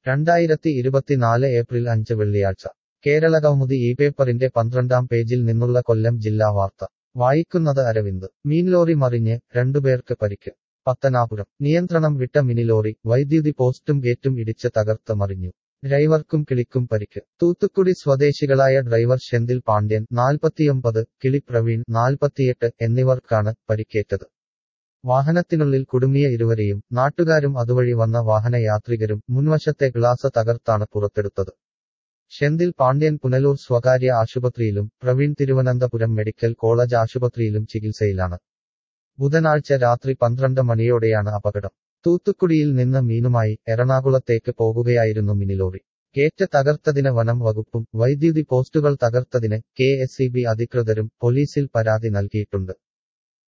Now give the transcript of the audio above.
രണ്ടായിരത്തി ഇരുപത്തിനാല് ഏപ്രിൽ അഞ്ച് വെള്ളിയാഴ്ച കേരളകൗമുദി ഈ പേപ്പറിന്റെ പന്ത്രണ്ടാം പേജിൽ നിന്നുള്ള കൊല്ലം ജില്ലാ വാർത്ത വായിക്കുന്നത് അരവിന്ദ് മീൻലോറി മറിഞ്ഞ് രണ്ടുപേർക്ക് പരിക്ക് പത്തനാപുരം നിയന്ത്രണം വിട്ട മിനിലോറി വൈദ്യുതി പോസ്റ്റും ഗേറ്റും ഇടിച്ച് തകർത്ത് മറിഞ്ഞു ഡ്രൈവർക്കും കിളിക്കും പരിക്ക് തൂത്തുക്കുടി സ്വദേശികളായ ഡ്രൈവർ ഷെന്തിൽ പാണ്ഡ്യൻ നാൽപ്പത്തിയൊമ്പത് കിളി പ്രവീൺ നാൽപ്പത്തിയെട്ട് എന്നിവർക്കാണ് പരിക്കേറ്റത് വാഹനത്തിനുള്ളിൽ കുടുങ്ങിയ ഇരുവരെയും നാട്ടുകാരും അതുവഴി വന്ന വാഹനയാത്രികരും മുൻവശത്തെ ഗ്ലാസ് തകർത്താണ് പുറത്തെടുത്തത് ഷെന്തിൽ പാണ്ഡ്യൻ പുനലൂർ സ്വകാര്യ ആശുപത്രിയിലും പ്രവീൺ തിരുവനന്തപുരം മെഡിക്കൽ കോളേജ് ആശുപത്രിയിലും ചികിത്സയിലാണ് ബുധനാഴ്ച രാത്രി പന്ത്രണ്ട് മണിയോടെയാണ് അപകടം തൂത്തുക്കുടിയിൽ നിന്ന് മീനുമായി എറണാകുളത്തേക്ക് പോകുകയായിരുന്നു മിനിലോറി ഗേറ്റ് തകർത്തതിന് വനം വകുപ്പും വൈദ്യുതി പോസ്റ്റുകൾ തകർത്തതിന് കെ അധികൃതരും പോലീസിൽ പരാതി നൽകിയിട്ടുണ്ട്